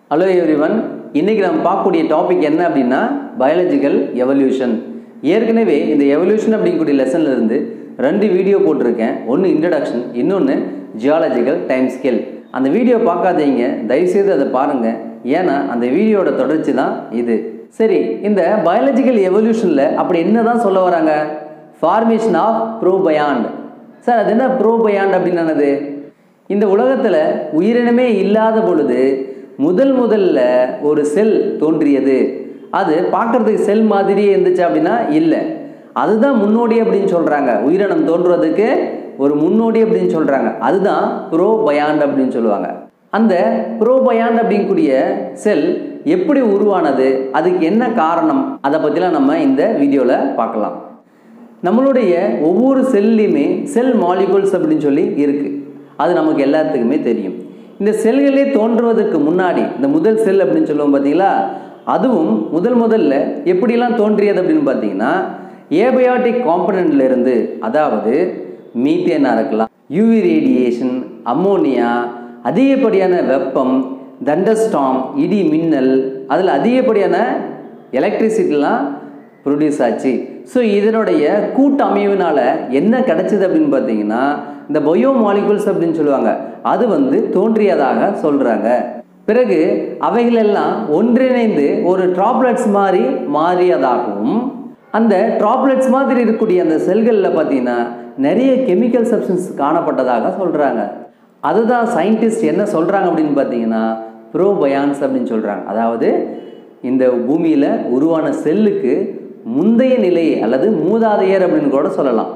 hello everyone இன்னைக்கு நம்ம பார்க்கக்கூடிய டாபிக் என்ன அப்படின்னா பயாலஜிக்கல் எவல்யூஷன் ஏற்கனவே இந்த எவல்யூஷன் அப்படிங்கக்கூடிய லெசன்ல இருந்து ரெண்டு வீடியோ போட்டிருக்கேன் ஒன்று இன்ட்ரடக்ஷன் இன்னொன்று ஜியாலஜிக்கல் டைம் ஸ்கேல் அந்த வீடியோ பார்க்காதீங்க தயவுசெய்து அதை பாருங்கள் ஏன்னா அந்த வீடியோட தொடர்ச்சி தான் இது சரி இந்த பயாலஜிக்கல் எவல்யூஷனில் அப்படி என்ன தான் சொல்ல வராங்க ஃபார்மேஷன் ஆஃப் ப்ரோபயாண்ட் சார் அது என்ன ப்ரோபயாண்ட் அப்படின்னு என்னது இந்த உலகத்தில் உயிரினமே இல்லாத பொழுது முதல் முதல்ல ஒரு செல் தோன்றியது அது பார்க்கறதுக்கு செல் மாதிரியே இருந்துச்சு அப்படின்னா இல்லை அதுதான் முன்னோடி அப்படின்னு சொல்கிறாங்க உயிரினம் தோன்றுவதற்கு ஒரு முன்னோடி அப்படின்னு சொல்கிறாங்க அதுதான் ப்ரோபயாண்ட் அப்படின்னு சொல்லுவாங்க அந்த ப்ரோபயாண்ட் அப்படிங்கக்கூடிய செல் எப்படி உருவானது அதுக்கு என்ன காரணம் அதை பற்றிலாம் நம்ம இந்த வீடியோவில் பார்க்கலாம் நம்மளுடைய ஒவ்வொரு செல்லையுமே செல் மாலிகுல்ஸ் அப்படின்னு சொல்லி இருக்குது அது நமக்கு எல்லாத்துக்குமே தெரியும் இந்த செல்களே தோன்றுவதற்கு முன்னாடி இந்த முதல் செல் அப்படின்னு சொல்லுவோம் பார்த்தீங்களா அதுவும் முதல் முதல்ல எப்படிலாம் தோன்றியது அப்படின்னு பார்த்தீங்கன்னா ஏபயாட்டிக் காம்பனண்ட்ல இருந்து அதாவது மீத்தேனாக இருக்கலாம் யூவி ரேடியேஷன் அம்மோனியா அதிகப்படியான வெப்பம் தண்டஸ்டாம் இடி மின்னல் அதில் அதிகப்படியான எலக்ட்ரிசிட்டிலாம் ப்ரொடியூஸ் ஆச்சு ஸோ இதனுடைய கூட்டு அமைவினால என்ன கிடைச்சது அப்படின்னு பார்த்தீங்கன்னா இந்த பயோ மாலிகுல்ஸ் அப்படின்னு சொல்லுவாங்க அது வந்து தோன்றியதாக சொல்கிறாங்க பிறகு அவைகளெல்லாம் ஒன்றிணைந்து ஒரு ட்ராப்லெட்ஸ் மாதிரி மாறியதாகவும் அந்த ட்ராப்லெட்ஸ் மாதிரி இருக்கக்கூடிய அந்த செல்களில் பார்த்தீங்கன்னா நிறைய கெமிக்கல் சப்ஸ்டன்ஸ் காணப்பட்டதாக சொல்கிறாங்க அதுதான் சயின்டிஸ்ட் என்ன சொல்கிறாங்க அப்படின்னு பார்த்தீங்கன்னா ப்ரோபயான்ஸ் அப்படின்னு சொல்கிறாங்க அதாவது இந்த பூமியில் உருவான செல்லுக்கு முந்தைய நிலை அல்லது மூதாதையர் அப்படின்னு கூட சொல்லலாம்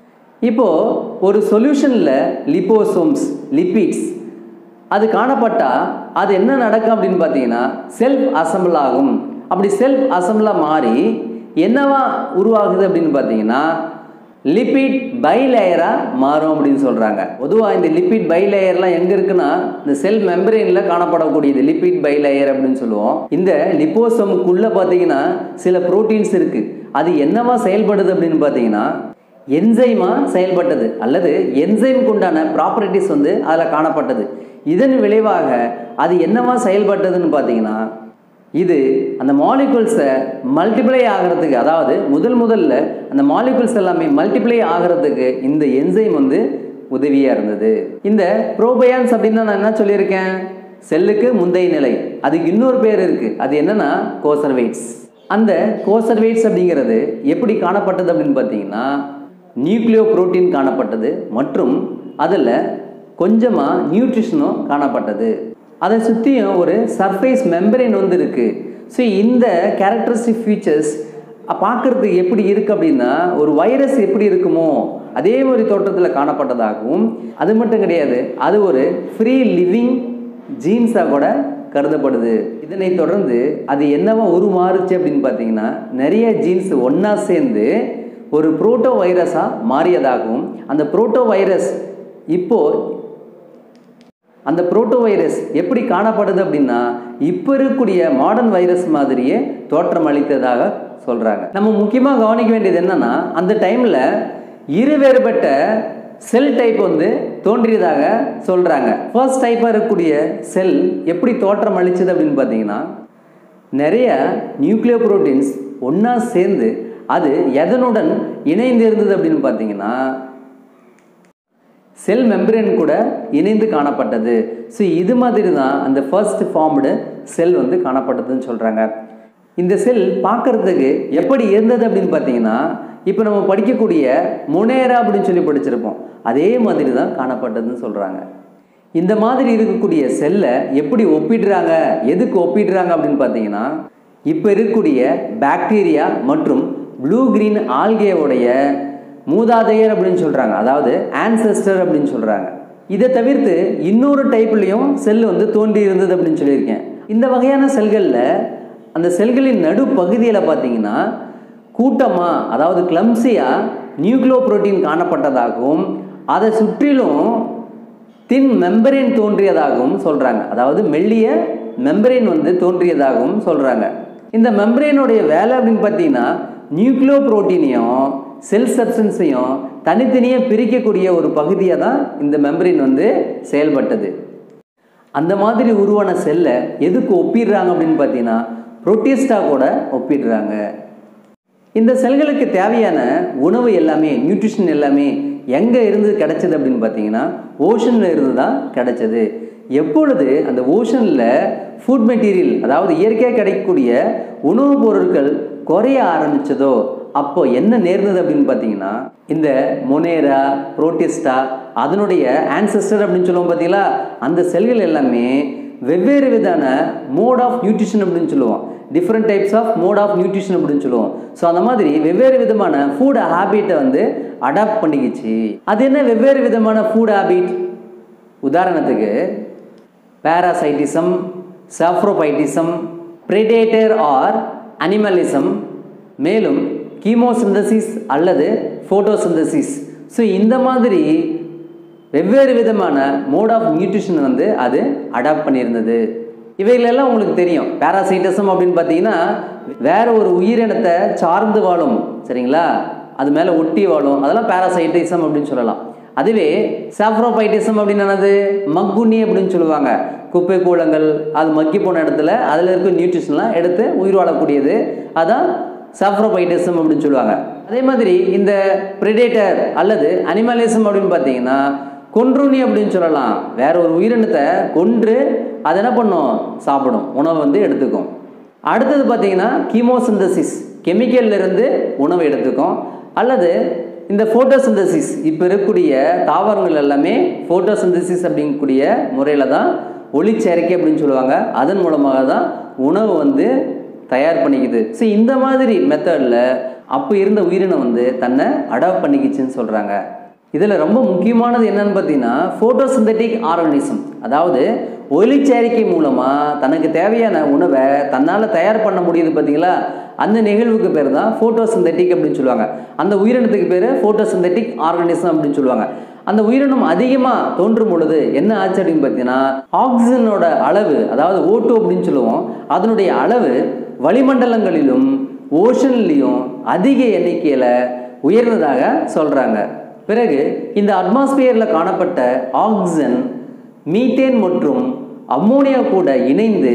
இப்போது ஒரு சொல்யூஷனில் லிப்போசோம்ஸ் லிப்பிட்ஸ் அது காணப்பட்டால் அது என்ன நடக்கும் அப்படின்னு பார்த்தீங்கன்னா செல்ஃப் அசம்பிள் ஆகும் அப்படி செல்ஃப் அசம்பிளாக மாறி என்னவா உருவாகுது அப்படின்னு பார்த்தீங்கன்னா லிப்பிட் பை லேயராக மாறும் அப்படின்னு சொல்கிறாங்க பொதுவாக இந்த லிப்பிட் பை லேயர்லாம் எங்கே இருக்குன்னா இந்த செல் மெம்பரேனில் காணப்படக்கூடியது லிப்பிட் பை லேயர் அப்படின்னு சொல்லுவோம் இந்த லிப்போசோமுக்குள்ளே பார்த்தீங்கன்னா சில ப்ரோட்டீன்ஸ் இருக்குது அது என்னவா செயல்படுது அப்படின்னு பார்த்தீங்கன்னா என்சைமா செயல்பட்டது அல்லது என்சைமுக்கு உண்டான ப்ராப்பர்ட்டிஸ் வந்து அதில் காணப்பட்டது இதன் விளைவாக அது என்னவா செயல்பட்டதுன்னு பார்த்தீங்கன்னா இது அந்த மாலிகுல்ஸை மல்டிப்ளை ஆகிறதுக்கு அதாவது முதல் முதல்ல அந்த மாலிகுல்ஸ் எல்லாமே மல்டிப்ளை ஆகிறதுக்கு இந்த என்சைம் வந்து உதவியாக இருந்தது இந்த ப்ரோபயான்ஸ் அப்படின்னு நான் என்ன சொல்லியிருக்கேன் செல்லுக்கு முந்தைய நிலை அதுக்கு இன்னொரு பேர் இருக்குது அது என்னன்னா கோசர்வேட்ஸ் அந்த கோசர்வேட்ஸ் அப்படிங்கிறது எப்படி காணப்பட்டது அப்படின்னு பார்த்தீங்கன்னா நியூக்ளியோ புரோட்டீன் காணப்பட்டது மற்றும் அதில் கொஞ்சமாக நியூட்ரிஷனும் காணப்பட்டது அதை சுற்றியும் ஒரு சர்ஃபேஸ் மெம்பரேன் வந்து இருக்குது ஸோ இந்த கேரக்டரிஸ்டிக் ஃபீச்சர்ஸ் பார்க்குறதுக்கு எப்படி இருக்குது அப்படின்னா ஒரு வைரஸ் எப்படி இருக்குமோ அதே மாதிரி தோற்றத்தில் காணப்பட்டதாகவும் அது மட்டும் கிடையாது அது ஒரு ஃப்ரீ லிவிங் ஜீன்ஸாக கூட கருதப்படுது இதனை தொடர்ந்து அது என்னவா உருமாறுச்சு அப்படின்னு பார்த்தீங்கன்னா நிறைய ஜீன்ஸ் ஒன்றா சேர்ந்து ஒரு புரோட்டோ வைரஸாக மாறியதாகவும் அந்த புரோட்டோ வைரஸ் இப்போது அந்த புரோட்டோ வைரஸ் எப்படி காணப்படுது அப்படின்னா இப்போ இருக்கக்கூடிய மாடர்ன் வைரஸ் மாதிரியே தோற்றம் அளித்ததாக சொல்கிறாங்க நம்ம முக்கியமாக கவனிக்க வேண்டியது என்னன்னா அந்த டைமில் இருவேறுபட்ட செல் டைப் வந்து தோன்றியதாக சொல்கிறாங்க ஃபர்ஸ்ட் டைப்பாக இருக்கக்கூடிய செல் எப்படி தோற்றம் அளிச்சது அப்படின்னு பார்த்தீங்கன்னா நிறைய நியூக்ளியோ புரோட்டீன்ஸ் ஒன்றா சேர்ந்து அது எதனுடன் இணைந்து இருந்தது அப்படின்னு பார்த்தீங்கன்னா செல் மெம்பரேன் கூட இணைந்து காணப்பட்டது ஸோ இது மாதிரி தான் அந்த ஃபர்ஸ்ட் ஃபார்ம்டு செல் வந்து காணப்பட்டதுன்னு சொல்கிறாங்க இந்த செல் பார்க்குறதுக்கு எப்படி இருந்தது அப்படின்னு பார்த்தீங்கன்னா இப்போ நம்ம படிக்கக்கூடிய முனேரா அப்படின்னு சொல்லி படிச்சிருப்போம் அதே மாதிரி தான் காணப்பட்டதுன்னு சொல்கிறாங்க இந்த மாதிரி இருக்கக்கூடிய செல்லை எப்படி ஒப்பிடுறாங்க எதுக்கு ஒப்பிடுறாங்க அப்படின்னு பார்த்தீங்கன்னா இப்போ இருக்கக்கூடிய பாக்டீரியா மற்றும் ப்ளூ கிரீன் ஆல்கேவுடைய மூதாதையர் அப்படின்னு சொல்கிறாங்க அதாவது ஆன்செஸ்டர் அப்படின்னு சொல்கிறாங்க இதை தவிர்த்து இன்னொரு டைப்லேயும் செல் வந்து தோன்றி இருந்தது அப்படின்னு சொல்லியிருக்கேன் இந்த வகையான செல்களில் அந்த செல்களின் நடு பகுதியில் பார்த்தீங்கன்னா கூட்டமாக அதாவது கிளம்சியாக நியூக்ளியோ புரோட்டீன் காணப்பட்டதாகவும் அதை சுற்றிலும் தின் மெம்பரேன் தோன்றியதாகவும் சொல்கிறாங்க அதாவது மெல்லிய மெம்பரேன் வந்து தோன்றியதாகவும் சொல்கிறாங்க இந்த மெம்பரேனுடைய வேலை அப்படின்னு பார்த்தீங்கன்னா நியூக்ளியோ புரோட்டீனையும் செல் சப்ஸ்டன்ஸையும் தனித்தனியாக பிரிக்கக்கூடிய ஒரு பகுதியாக தான் இந்த மெம்பரின் வந்து செயல்பட்டது அந்த மாதிரி உருவான செல்லை எதுக்கு ஒப்பிடுறாங்க அப்படின்னு பார்த்தீங்கன்னா புரோட்டிஸ்டா கூட ஒப்பிடுறாங்க இந்த செல்களுக்கு தேவையான உணவு எல்லாமே நியூட்ரிஷன் எல்லாமே எங்கே இருந்து கிடைச்சது அப்படின்னு பார்த்தீங்கன்னா ஓஷனில் இருந்து தான் கிடைச்சது எப்பொழுது அந்த ஓஷனில் ஃபுட் மெட்டீரியல் அதாவது இயற்கையாக கிடைக்கக்கூடிய உணவுப் பொருட்கள் குறைய ஆரம்பிச்சதோ அப்போ என்ன நேர்ந்தது அப்படின்னு பார்த்தீங்கன்னா இந்த மொனேரா புரோட்டிஸ்டா அதனுடைய ஆன்சஸ்டர் அப்படின்னு சொல்லுவோம் பார்த்தீங்களா அந்த செல்கள் எல்லாமே வெவ்வேறு விதான மோட் ஆஃப் நியூட்ரிஷன் அப்படின்னு சொல்லுவோம் different types of mode of nutrition அப்படின்னு சொல்லுவோம் ஸோ அந்த மாதிரி வெவ்வேறு விதமான ஃபுட் ஹேபிட்டை வந்து அடாப்ட் பண்ணிக்கிச்சு அது என்ன வெவ்வேறு விதமான ஃபுட் ஹேபிட் உதாரணத்துக்கு பேராசைட்டிசம் சாஃப்ரோபைட்டிசம் பிரிடேட்டர் ஆர் அனிமலிசம் மேலும் கீமோசிந்தசிஸ் அல்லது ஃபோட்டோசிந்தசிஸ் ஸோ இந்த மாதிரி வெவ்வேறு விதமான மோட் ஆஃப் நியூட்ரிஷன் வந்து அது அடாப்ட் பண்ணியிருந்தது இவைகளெல்லாம் உங்களுக்கு தெரியும் பேராசைட்டிசம் அப்படின்னு பார்த்தீங்கன்னா வேற ஒரு உயிரினத்தை சார்ந்து வாழும் சரிங்களா அது மேலே ஒட்டி வாழும் அதெல்லாம் பேராசைட்டிசம் அப்படின்னு சொல்லலாம் அதுவே சாஃப்ரோபைட்டிசம் அப்படின்னு என்னது மக்குனி அப்படின்னு சொல்லுவாங்க குப்பை கூலங்கள் அது மக்கி போன இடத்துல அதில் இருக்க நியூட்ரிஷன்லாம் எடுத்து உயிர் வாழக்கூடியது அதான் சாஃப்ரோபைட்டிசம் அப்படின்னு சொல்லுவாங்க அதே மாதிரி இந்த பிரிடேட்டர் அல்லது அனிமலிசம் அப்படின்னு பார்த்தீங்கன்னா கொன்றுணி அப்படின்னு சொல்லலாம் வேற ஒரு உயிரினத்தை கொன்று அது என்ன பண்ணும் சாப்பிடும் உணவை வந்து எடுத்துக்கும் அடுத்தது பார்த்தீங்கன்னா கீமோசிந்தசிஸ் கெமிக்கல்ல இருந்து உணவை எடுத்துக்கும் அல்லது இந்த ஃபோட்டோசிந்தசிஸ் இப்போ இருக்கக்கூடிய தாவரங்கள் எல்லாமே ஃபோட்டோசிந்தசிஸ் அப்படிங்கக்கூடிய முறையில் தான் ஒளிச்சேர்க்கை அப்படின்னு சொல்லுவாங்க அதன் மூலமாக தான் உணவு வந்து தயார் பண்ணிக்குது ஸோ இந்த மாதிரி மெத்தடில் அப்போ இருந்த உயிரினம் வந்து தன்னை அடாப்ட் பண்ணிக்கிச்சுன்னு சொல்கிறாங்க இதில் ரொம்ப முக்கியமானது என்னன்னு பார்த்தீங்கன்னா ஃபோட்டோசிந்தட்டிக் ஆர்கனிசம் அதாவது ஒளிச்சேரிக்கை மூலமாக தனக்கு தேவையான உணவை தன்னால் தயார் பண்ண முடியுது பார்த்தீங்களா அந்த நிகழ்வுக்கு பேர் தான் ஃபோட்டோசிந்தட்டிக் அப்படின்னு சொல்லுவாங்க அந்த உயிரினத்துக்கு பேர் ஃபோட்டோசிந்தட்டிக் ஆர்கனிசம் அப்படின்னு சொல்லுவாங்க அந்த உயிரினம் அதிகமாக தோன்றும் பொழுது என்ன ஆச்சு அப்படின்னு பார்த்தீங்கன்னா ஆக்சிஜனோட அளவு அதாவது ஓட்டு அப்படின்னு சொல்லுவோம் அதனுடைய அளவு வளிமண்டலங்களிலும் ஓஷன்லேயும் அதிக எண்ணிக்கையில் உயர்ந்ததாக சொல்கிறாங்க பிறகு இந்த அட்மாஸ்பியரில் காணப்பட்ட ஆக்சிஜன் மீத்தேன் மற்றும் அம்மோனியா கூட இணைந்து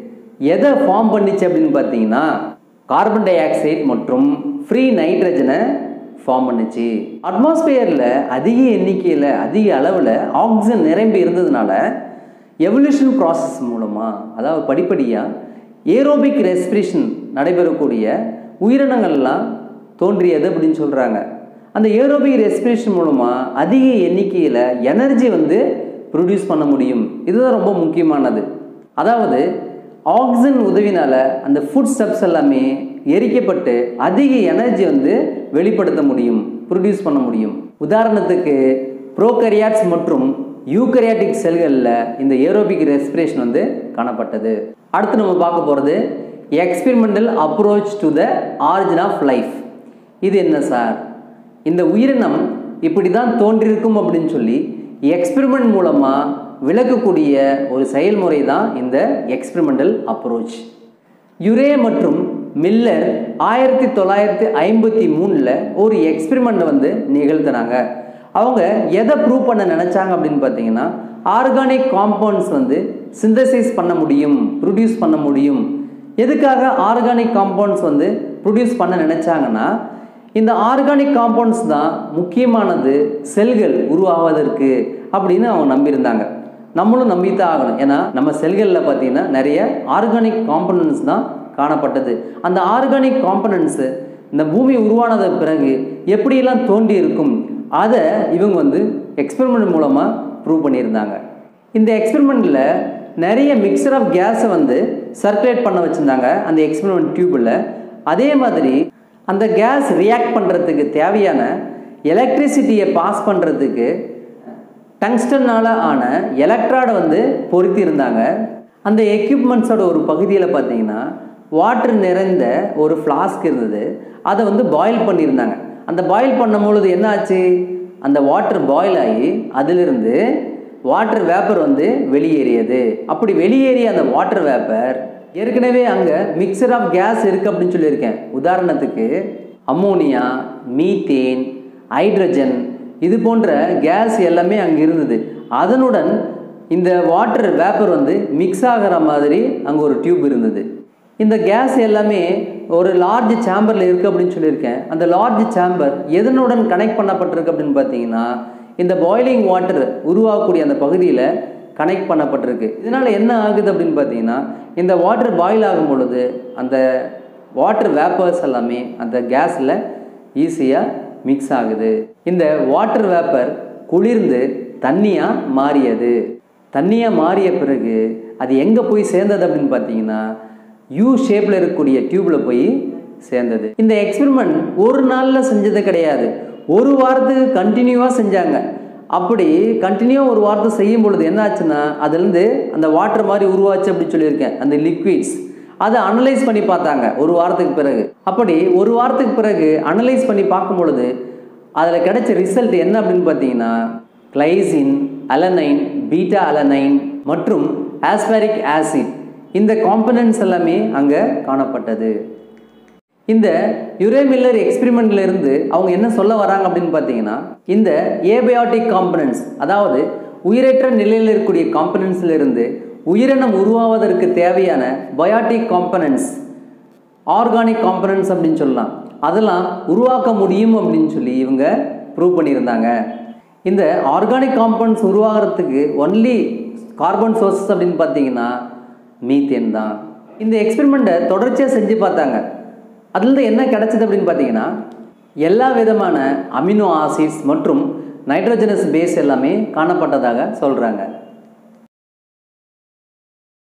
எதை ஃபார்ம் பண்ணிச்சு அப்படின்னு பார்த்தீங்கன்னா கார்பன் டை ஆக்சைடு மற்றும் ஃப்ரீ நைட்ரஜனை ஃபார்ம் பண்ணுச்சு அட்மாஸ்பியரில் அதிக எண்ணிக்கையில் அதிக அளவில் ஆக்சிஜன் நிரம்பி இருந்ததுனால எவல்யூஷன் ப்ராசஸ் மூலமாக அதாவது படிப்படியாக ஏரோபிக் ரெஸ்பிரேஷன் நடைபெறக்கூடிய உயிரினங்கள்லாம் தோன்றியது அப்படின்னு சொல்கிறாங்க அந்த ஏரோபிக் ரெஸ்பிரேஷன் மூலமாக அதிக எண்ணிக்கையில் எனர்ஜி வந்து ப்ரொடியூஸ் பண்ண முடியும் இதுதான் ரொம்ப முக்கியமானது அதாவது ஆக்சிஜன் உதவினால் அந்த ஃபுட் ஸ்டெப்ஸ் எல்லாமே எரிக்கப்பட்டு அதிக எனர்ஜி வந்து வெளிப்படுத்த முடியும் ப்ரொடியூஸ் பண்ண முடியும் உதாரணத்துக்கு ப்ரோகரியாட்ஸ் மற்றும் யூகரியாட்டிக் செல்களில் இந்த ஏரோபிக் ரெஸ்பிரேஷன் வந்து காணப்பட்டது அடுத்து நம்ம பார்க்க போகிறது experimental approach to the origin of life இது என்ன சார் இந்த உயிரினம் இப்படி தான் தோன்றியிருக்கும் அப்படின்னு சொல்லி எக்ஸ்பெரிமெண்ட் மூலமாக விளக்கக்கூடிய ஒரு செயல்முறை தான் இந்த எக்ஸ்பெரிமெண்டல் அப்ரோச் யுரே மற்றும் மில்லர் ஆயிரத்தி தொள்ளாயிரத்தி ஐம்பத்தி மூணில் ஒரு எக்ஸ்பெரிமெண்ட் வந்து நிகழ்த்தினாங்க அவங்க எதை ப்ரூவ் பண்ண நினச்சாங்க அப்படின்னு பார்த்தீங்கன்னா ஆர்கானிக் காம்பவுண்ட்ஸ் வந்து சிந்தசைஸ் பண்ண முடியும் ப்ரொடியூஸ் பண்ண முடியும் எதுக்காக ஆர்கானிக் காம்பவுண்ட்ஸ் வந்து ப்ரொடியூஸ் பண்ண நினச்சாங்கன்னா இந்த ஆர்கானிக் காம்பவுண்ட்ஸ் தான் முக்கியமானது செல்கள் உருவாவதற்கு அப்படின்னு அவங்க நம்பியிருந்தாங்க நம்மளும் நம்பித்தான் ஆகணும் ஏன்னா நம்ம செல்களில் பார்த்தீங்கன்னா நிறைய ஆர்கானிக் காம்பனன்ட்ஸ் தான் காணப்பட்டது அந்த ஆர்கானிக் காம்பனன்ட்ஸு இந்த பூமி உருவானது பிறகு எப்படியெல்லாம் தோண்டி இருக்கும் அதை இவங்க வந்து எக்ஸ்பெரிமெண்ட் மூலமாக ப்ரூவ் பண்ணியிருந்தாங்க இந்த எக்ஸ்பெரிமெண்ட்டில் நிறைய மிக்சர் ஆஃப் கேஸை வந்து சர்க்குலேட் பண்ண வச்சுருந்தாங்க அந்த எக்ஸ்பெரிமெண்ட் டியூப்பில் அதே மாதிரி அந்த கேஸ் ரியாக்ட் பண்ணுறதுக்கு தேவையான எலக்ட்ரிசிட்டியை பாஸ் பண்ணுறதுக்கு டங்ஸ்டனால் ஆன எலக்ட்ராடை வந்து பொருத்தி இருந்தாங்க அந்த எக்யூப்மெண்ட்ஸோட ஒரு பகுதியில் பார்த்தீங்கன்னா வாட்டர் நிறைந்த ஒரு ஃப்ளாஸ்க் இருந்தது அதை வந்து பாயில் பண்ணியிருந்தாங்க அந்த பாயில் பண்ணும்பொழுது என்ன ஆச்சு அந்த வாட்டர் பாயில் ஆகி அதிலிருந்து வாட்டர் வேப்பர் வந்து வெளியேறியது அப்படி வெளியேறிய அந்த வாட்டர் வேப்பர் ஏற்கனவே அங்கே மிக்சர் ஆஃப் கேஸ் இருக்குது அப்படின்னு சொல்லியிருக்கேன் உதாரணத்துக்கு அம்மோனியா மீத்தேன் ஹைட்ரஜன் இது போன்ற கேஸ் எல்லாமே அங்கே இருந்தது அதனுடன் இந்த வாட்டர் வேப்பர் வந்து மிக்ஸ் ஆகிற மாதிரி அங்கே ஒரு டியூப் இருந்தது இந்த கேஸ் எல்லாமே ஒரு லார்ஜ் சேம்பரில் இருக்குது அப்படின்னு சொல்லியிருக்கேன் அந்த லார்ஜ் சேம்பர் எதனுடன் கனெக்ட் பண்ணப்பட்டிருக்கு அப்படின்னு பார்த்தீங்கன்னா இந்த பாய்லிங் வாட்டர் உருவாகக்கூடிய அந்த பகுதியில் கனெக்ட் பண்ணப்பட்டிருக்கு இதனால் என்ன ஆகுது அப்படின்னு பார்த்தீங்கன்னா இந்த வாட்டர் பாயில் ஆகும் பொழுது அந்த வாட்டர் வேப்பர்ஸ் எல்லாமே அந்த கேஸில் ஈஸியாக மிக்ஸ் ஆகுது இந்த வாட்டர் வேப்பர் குளிர்ந்து தண்ணியாக மாறியது தண்ணியாக மாறிய பிறகு அது எங்கே போய் சேர்ந்தது அப்படின்னு பார்த்தீங்கன்னா யூ ஷேப்பில் இருக்கக்கூடிய டியூப்பில் போய் சேர்ந்தது இந்த எக்ஸ்பெரிமெண்ட் ஒரு நாளில் செஞ்சது கிடையாது ஒரு வாரத்துக்கு கண்டினியூவாக செஞ்சாங்க அப்படி கண்டினியூவாக ஒரு வாரத்தை செய்யும் பொழுது என்ன ஆச்சுன்னா அதுலேருந்து அந்த வாட்டர் மாதிரி உருவாச்சு அப்படின்னு சொல்லியிருக்கேன் அந்த லிக்விட்ஸ் அதை அனலைஸ் பண்ணி பார்த்தாங்க ஒரு வாரத்துக்கு பிறகு அப்படி ஒரு வாரத்துக்கு பிறகு அனலைஸ் பண்ணி பார்க்கும் பொழுது அதில் கிடைச்ச ரிசல்ட் என்ன அப்படின்னு பார்த்தீங்கன்னா கிளைசின் அலனைன் பீட்டா அலனைன் மற்றும் ஆஸ்பாரிக் ஆசிட் இந்த காம்பனன்ட்ஸ் எல்லாமே அங்கே காணப்பட்டது இந்த யுரேமில்லர் எக்ஸ்பிரிமெண்ட்ல இருந்து அவங்க என்ன சொல்ல வராங்க அப்படின்னு பார்த்தீங்கன்னா இந்த ஏபயாட்டிக் காம்பனன்ட்ஸ் அதாவது உயிரற்ற நிலையில் இருக்கக்கூடிய காம்பனன்ட்ஸ்ல இருந்து உயிரினம் உருவாவதற்கு தேவையான பயாட்டிக் காம்பனன்ட்ஸ் ஆர்கானிக் காம்பனன்ட்ஸ் அப்படின்னு சொல்லலாம் அதெல்லாம் உருவாக்க முடியும் அப்படின்னு சொல்லி இவங்க ப்ரூவ் பண்ணியிருந்தாங்க இந்த ஆர்கானிக் காம்பனன்ட்ஸ் உருவாகிறதுக்கு ஒன்லி கார்பன் சோர்சஸ் அப்படின்னு பார்த்தீங்கன்னா மீத்தேன் தான் இந்த எக்ஸ்பெரிமெண்ட்டை தொடர்ச்சியாக செஞ்சு பார்த்தாங்க அதுலேருந்து என்ன கிடைச்சது அப்படின்னு பார்த்தீங்கன்னா எல்லா விதமான அமினோ ஆசிட்ஸ் மற்றும் நைட்ரோஜனஸ் பேஸ் எல்லாமே காணப்பட்டதாக சொல்கிறாங்க